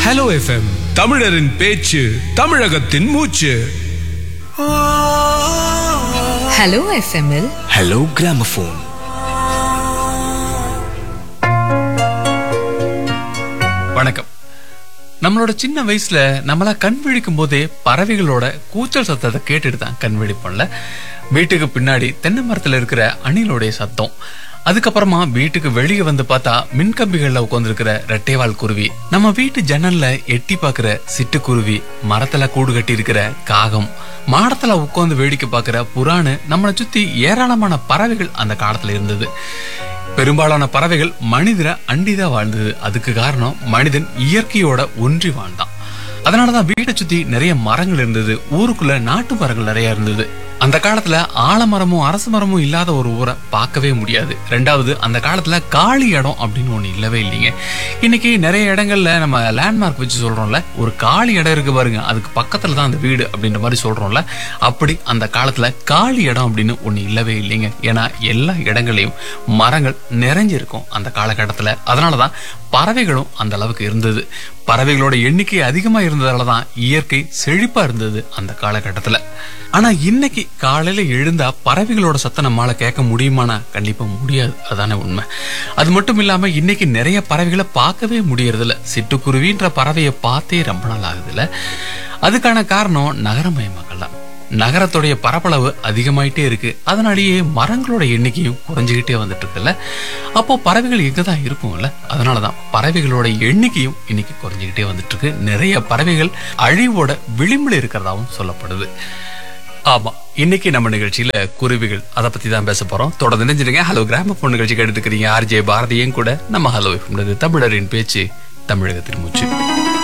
hello FM தமிழரின் பேச்சு தமிழகத்தின் மூச்சு ஹலோ எஃப்எம்எல் ஹலோ கிராமபோன் வணக்கம் நம்மளோட சின்ன வயசுல நம்மளா கண் விழிக்கும் போதே பறவைகளோட கூச்சல் சத்தத்தை கேட்டுட்டு தான் கண் விழிப்போம்ல வீட்டுக்கு பின்னாடி தென்னை மரத்துல இருக்கிற அணிலோடைய சத்தம் அதுக்கப்புறமா வீட்டுக்கு வெளியே வந்து பார்த்தா மின்கம்பிகள்ல உட்காந்துருக்கிற ரெட்டைவால் குருவி நம்ம வீட்டு ஜன்னல்ல எட்டி பார்க்கிற சிட்டுக்குருவி மரத்துல கூடு கட்டி இருக்கிற காகம் மாடத்துல உட்காந்து வேடிக்கை பார்க்கிற புறான்னு நம்மளை சுத்தி ஏராளமான பறவைகள் அந்த காலத்துல இருந்தது பெரும்பாலான பறவைகள் மனிதரை அண்டிதான் வாழ்ந்தது அதுக்கு காரணம் மனிதன் இயற்கையோட ஒன்றி வாழ்ந்தான் அதனாலதான் வீட்டை சுத்தி நிறைய மரங்கள் இருந்தது ஊருக்குள்ள நாட்டு மரங்கள் நிறைய இருந்தது அந்த காலத்துல ஆலமரமும் அரச மரமும் இல்லாத ஒரு ஊரை பார்க்கவே முடியாது ரெண்டாவது அந்த காலத்துல காலி இடம் அப்படின்னு ஒண்ணு இல்லவே இல்லைங்க இன்னைக்கு நிறைய இடங்கள்ல நம்ம லேண்ட்மார்க் வச்சு சொல்றோம்ல ஒரு காலி இடம் இருக்கு பாருங்க அதுக்கு பக்கத்துல தான் அந்த வீடு அப்படின்ற மாதிரி சொல்றோம்ல அப்படி அந்த காலத்துல காலி இடம் அப்படின்னு ஒண்ணு இல்லவே இல்லைங்க ஏன்னா எல்லா இடங்களையும் மரங்கள் நிறைஞ்சிருக்கும் அந்த காலகட்டத்துல அதனாலதான் பறவைகளும் அந்த அளவுக்கு இருந்தது பறவைகளோட எண்ணிக்கை அதிகமா இருந்ததால தான் இயற்கை செழிப்பா இருந்தது அந்த காலகட்டத்துல ஆனா இன்னைக்கு காலையில எழுந்தா பறவைகளோட சத்தம் நம்மளால கேட்க முடியுமானா கண்டிப்பா முடியாது அதானே உண்மை அது மட்டும் இல்லாம இன்னைக்கு நிறைய பறவைகளை பார்க்கவே முடியறதில்ல சிட்டுக்குருவின்ற பறவையை பார்த்தே ரொம்ப நாள் ஆகுதுல்ல அதுக்கான காரணம் நகரமயமாக்கல் தான் நகரத்துடைய பரப்பளவு அதிகமாயிட்டே இருக்கு அதனாலேயே மரங்களோட எண்ணிக்கையும் குறைஞ்சுக்கிட்டே வந்துட்டு இருக்குல்ல அப்போ பறவைகள் எங்க தான் இருக்கும்ல அதனாலதான் பறவைகளோட எண்ணிக்கையும் இன்னைக்கு குறைஞ்சுக்கிட்டே வந்துட்டு இருக்கு நிறைய பறவைகள் அழிவோட விளிம்புல இருக்கிறதாவும் சொல்லப்படுது ஆமா இன்னைக்கு நம்ம நிகழ்ச்சியில குருவிகள் அதை பத்தி தான் பேச போறோம் தொடர்ந்து நினைஞ்சிருங்க ஹலோ கிராம பொண்ணு நிகழ்ச்சி கேட்டுக்கிறீங்க ஆர்ஜே பாரதியும் கூட நம்ம ஹலோ தமிழரின் பேச்சு தமிழகத்தின் மூச்சு